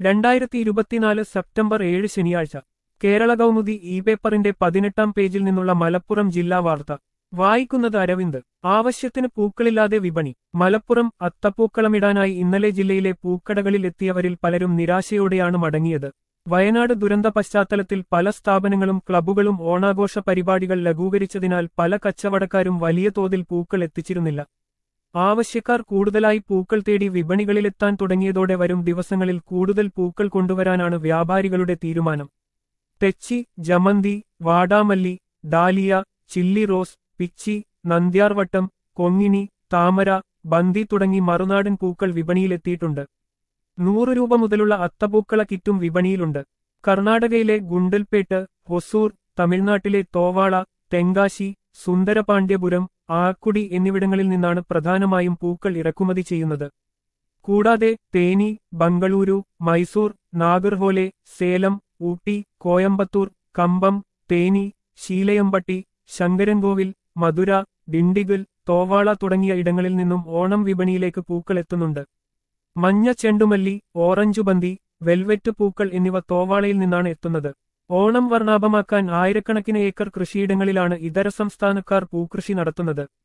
രണ്ടായിരത്തി ഇരുപത്തിനാല് സെപ്റ്റംബർ ഏഴ് ശനിയാഴ്ച കേരള കൗമുദി ഇ പേപ്പറിന്റെ പതിനെട്ടാം പേജിൽ നിന്നുള്ള മലപ്പുറം ജില്ലാ വാർത്ത വായിക്കുന്നത് അരവിന്ദ് ആവശ്യത്തിന് പൂക്കളില്ലാതെ വിപണി മലപ്പുറം അത്തപ്പൂക്കളമിടാനായി ഇന്നലെ ജില്ലയിലെ പൂക്കടകളിൽ എത്തിയവരിൽ പലരും നിരാശയോടെയാണ് മടങ്ങിയത് വയനാട് ദുരന്ത പശ്ചാത്തലത്തിൽ പല സ്ഥാപനങ്ങളും ക്ലബ്ബുകളും ഓണാഘോഷ പരിപാടികൾ ലഘൂകരിച്ചതിനാൽ പല കച്ചവടക്കാരും വലിയ തോതിൽ പൂക്കൾ എത്തിച്ചിരുന്നില്ല ആവശ്യക്കാർ കൂടുതലായി പൂക്കൾ തേടി വിപണികളിലെത്താൻ തുടങ്ങിയതോടെ വരും ദിവസങ്ങളിൽ കൂടുതൽ പൂക്കൾ കൊണ്ടുവരാനാണ് വ്യാപാരികളുടെ തീരുമാനം തെച്ചി ജമന്തി വാടാമല്ലി ഡാലിയ ചില്ലി റോസ് പിച്ചി നന്ദ്യാർവട്ടം കൊങ്ങിണി താമര ബന്ദി തുടങ്ങി മറുനാടൻ പൂക്കൾ വിപണിയിലെത്തിയിട്ടുണ്ട് നൂറ് രൂപ മുതലുള്ള അത്തപ്പൂക്കള കിറ്റും വിപണിയിലുണ്ട് കർണാടകയിലെ ഗുണ്ടൽപേട്ട് ഹൊസൂർ തമിഴ്നാട്ടിലെ തോവാള തെങ്കാശി സുന്ദരപാണ്ഡ്യപുരം ആക്കുടി എന്നിവിടങ്ങളിൽ നിന്നാണ് പ്രധാനമായും പൂക്കൾ ഇറക്കുമതി ചെയ്യുന്നത് കൂടാതെ തേനി ബംഗളൂരു മൈസൂർ നാഗർഹോലെ സേലം ഊട്ടി കോയമ്പത്തൂർ കമ്പം തേനി ശീലയമ്പട്ടി ശങ്കരൻകോവിൽ മധുര ഡിണ്ടിഗൽ തോവാള തുടങ്ങിയ ഇടങ്ങളിൽ നിന്നും ഓണം വിപണിയിലേക്ക് പൂക്കൾ എത്തുന്നുണ്ട് മഞ്ഞ ചെണ്ടുമല്ലി ഓറഞ്ചുബന്തി വെൽവെറ്റ് പൂക്കൾ എന്നിവ തോവാളയിൽ നിന്നാണ് എത്തുന്നത് ഓണം വർണ്ണാഭമാക്കാൻ ആയിരക്കണക്കിന് ഏക്കർ കൃഷിയിടങ്ങളിലാണ് ഇതര സംസ്ഥാനക്കാർ പൂക്കൃഷി നടത്തുന്നത്